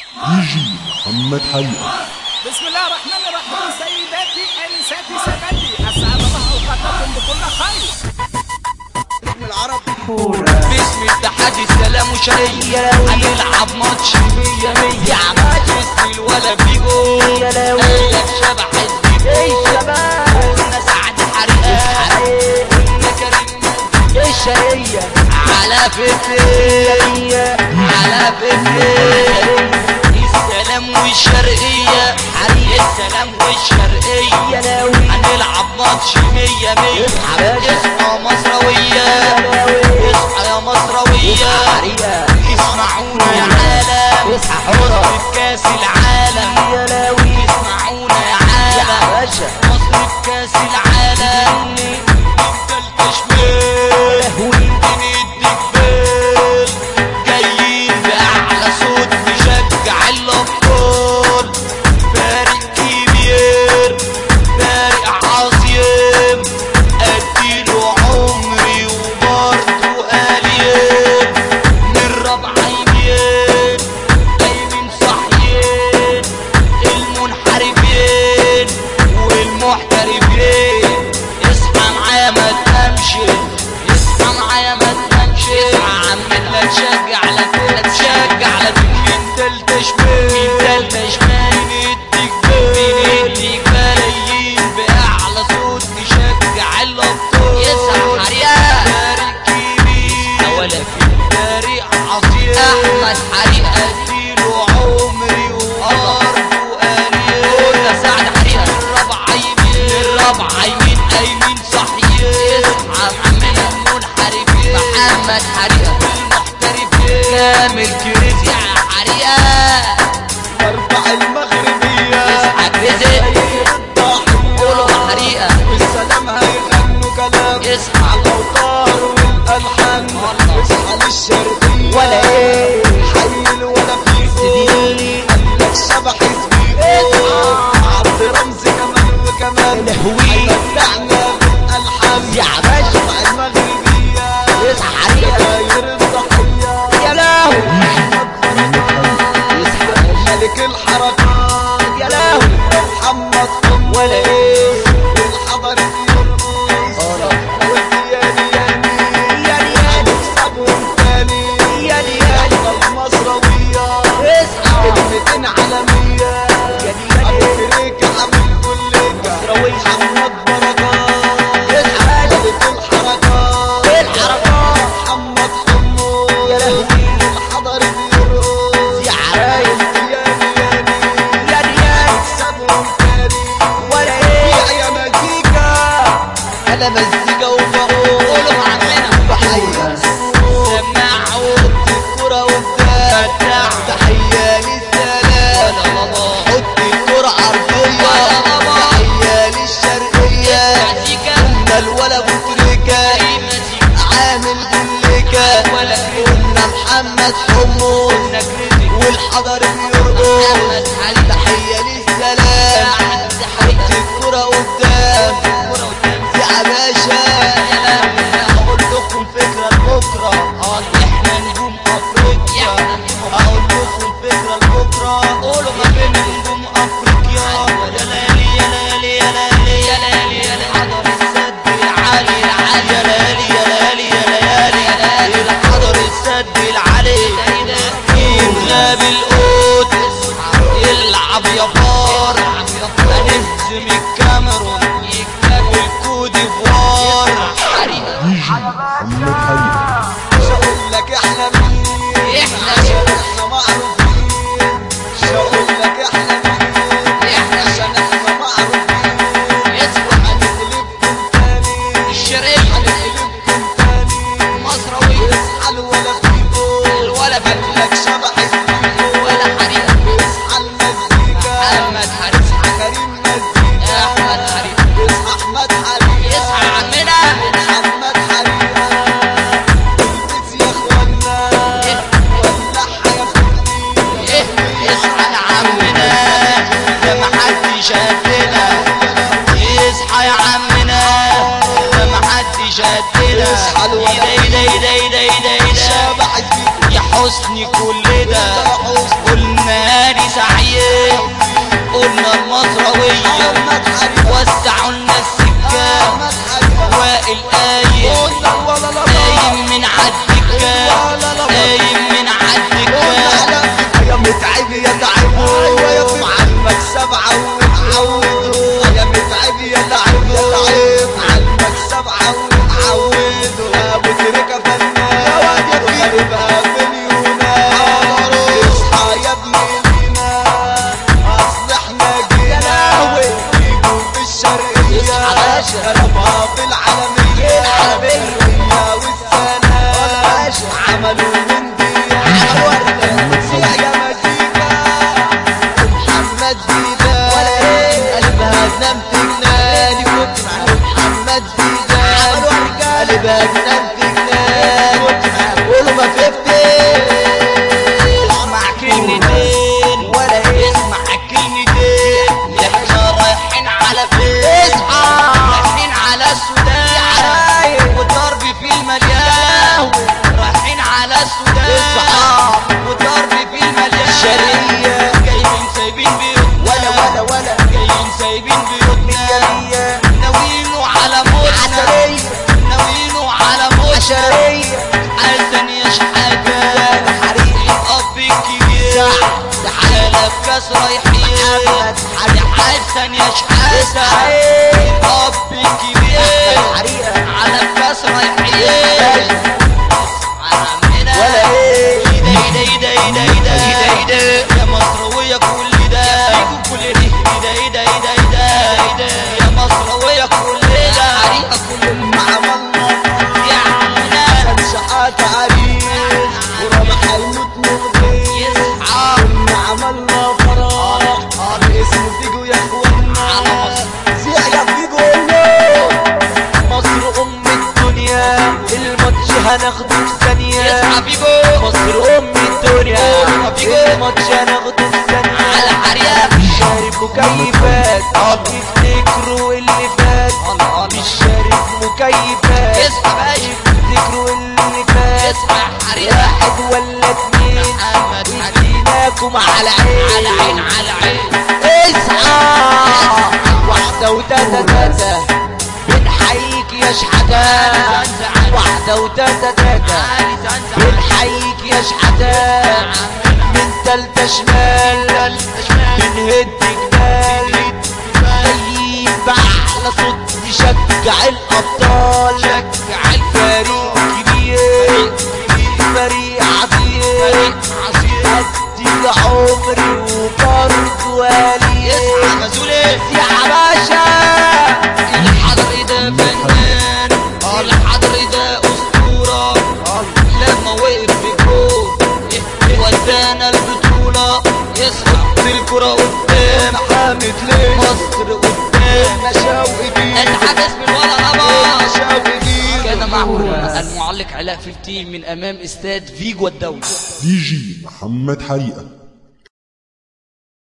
يجي محمد حقيقة بسم الله الرحمن الرحيم سيداتي انساتي سادتي اسعد الله اوقاتكم بكل خير اسم العرب باسم اتحاد السلام وشرية هنلعب ماتش مية مية عماد اسم الولا فيجو قالك شبح الديب قلنا سعد حريقة قلنا كريم الشرية على فكرة على فكرة السلام والشرقية السلام والشرقية هنلعب ماتش مية مية اصحى مصروية اصحى يا مصروية اسمعونا يا عالم مصر في كاس العالم اسمعونا يا عالم مصر في كاس العالم نفضل تشميل بنديك بال جايين بأعلى صوت نشجع الأبطال فارق كبير فارق عظيم أديله عمري وبرضه قليل من ربع يمين قايمين صاحيين المنحرفين والمحترفين اصحى معايا ما تنامش اصحى معايا ما تنامش اصحى عم لا تشجع لا لا تشجع لا مين تلت شمال مين تلت شمال بنديك بال بنديك بلايين بأعلى صوت نشجع الأبطال يسعى حريقة فارق كبير ولا في فارق عظيم أحمد حريقة اديله عمري وأرضه قليل قلنا سعد حريقة الرابعة يمين الرابعة يمين أيمين صحيح اصحى محمد المنحرفين محمد حريقة المحترفين كامل كريزي يا حريقة اربع المغربية اصحى كريزي قولوا حريقة والسلام هيغنوا كلام اصحى على الاوتار والالحان والله. اصحى للشرقية ولا ايه حي الولا فيكو سيدي قالك شبح سبيكو عبد رمزي كمان وكمان لهوي. هيمتعنا بالالحان يا باشا. اربع المغربية اصحى حريقة داير الضحية يا لهوي ملك الحركات يا لهوي محمد قم ولا ايه والحضر يرقص والدياني ياني ياني ياني. هنكسبهم تاني ياني ياني. احنا المصروية اصحى كلمتين عالمية ياني ياني. أمريكا عامل كلكة مصروية. محمد بركات اصحى ملك الحركات الحركات. محمد حمص يا لهوي. الحضر يرقص يا عرايس والدياني ياني ياني ياني. هنكسبهم تاني ولا ايه يا مزيكا انا مزيكا وبقول قولوا عمنا تحية سمعوا الكرة قدام تحية للسلام حط الكرة عرضية تحية للشرقية قلنا الولا ابو تريكة عامل كلكة قلنا محمد حمص والحضر بيرقص تحية للسلام حط الكرة قدام يا باشا اقول لكم فكرة لبكرة احنا نجوم افريقيا اقول لكم فكرة لبكرة قولوا ما بين نجوم افريقيا يا ليالي يا ليالي يا ليالي يا ليالي يا ليالي حضر السد العالي العالي يا ليالي يا ليالي يا ليالي يا ليالي حضر السد العالي يغاب القوت يلعب يا فار هنهزم الكاميرون والكود فوار يجي محمد حقيقة مش هقول لك احنا مين إحنا عشان احنا معروفين مش هقول لك احنا مين إحنا عشان احنا معروفين يسوع هنقلبكم تاني الشرقية هنقلبكم تاني مصروية اصحى الولا فيكو الولا قال لك شبح فيكو ولا حريقة اصحى المزيكا أحمد حريق اصحى كريم مزيكا أحمد حريق اصحى احمد حريق يصحى عمنا محمد حريق البس يا اخوانا ولعها يا اخواني إيه يصحى يا عمنا ده محدش قدنا يصحى يا عمنا ده محدش قدنا اصحى الولا إيدا إيدا إيدا إيدا إيدا إيدا شبح فيكو يا حسني كل ده قلنا لي سعيه قلنا المصروية وسعوا لنا السكة وائل قايم قايم من عالدكة قايم من عالدكة يا متعب يا تعبوا مع المكسب عود عودوا يا متعب يا تعبوا مع المكسب عود عودوا يا متركة فنان وخليفها في اليونان اصحى يا ابن لينا اصل احنا جينا فيكم في الشرقية ربها في العالمية العالمية والسلام عملوا من دي يا مزيكا محمد زيدان قلبها تنام في جناني كنت مع محمد زيدان قلبها تنام في جناني قولوا ما فهمتش اسمع كلمتين ولا ايه اسمع كلمتين احنا رايحين على فين اصحى رايحين على السودان والضرب في المليان رايحين على السودان اصحى. والضرب في المليان شرقية. جايين سايبين بيوتنا ولا ولا ولا جايين سايبين بيوتنا مية ناويينه على موتنا عشرية. ناويينه على موتنا عشرية حسن يا شحاتة حريق. الأب الكبير على كاس رايحين محمد يا حسن يا شحاتة الأب الكبير حريقة على كاس رايحين عمنا ولا ايه ايده ايده ايده ايده ايده ايده يا مصروية كل ده كل ده ايده ايده ايده ايده ايده يا مصروية كل ده حريقة كل مع الله يا عمنا شمشحات عريس ورمح الموت مغني يصحى عملنا فرح اسمه فيجو يا اخوانا زيع يا فيجو مصر ام الدنيا الماتش هناخده في ثانية يصحى فيجو مصر ام الدنيا أوه، فيجو. الماتش هناخده في ثانية على حريق شارب مكيفات يفتكروا اللي فات مش شارب مكيفات يصحى باشا يفتكروا اللي فات يصحى يا حريق واحد ولا اتنين محمد حريق اديناكم على عين على عين على عين اصحى واحدة وتاتا تاتا بنحييك يا شحتان واحدة وتاتا تاتا علي زنزع بنحييك يا شحتان من تالتة شمال بنهد جبال جايين بأحلى صوت نشجع الأبطال شجع فريق كبير فريق عظيم عصير أدي عمري وبرضه ولي يصحى غزولي يا باشا الحضر ده فنان الحضر ده أسطورة لما وقف في جول ودانا البطولة يسقط بالكرة قدام حامد ليه مصر قدام مشاوي بيه اتحدث بالولا غبا مشاوي بيه كان معكم المعلق علاء فتيل من امام استاد فيجو الدولي دي جي محمد حريقة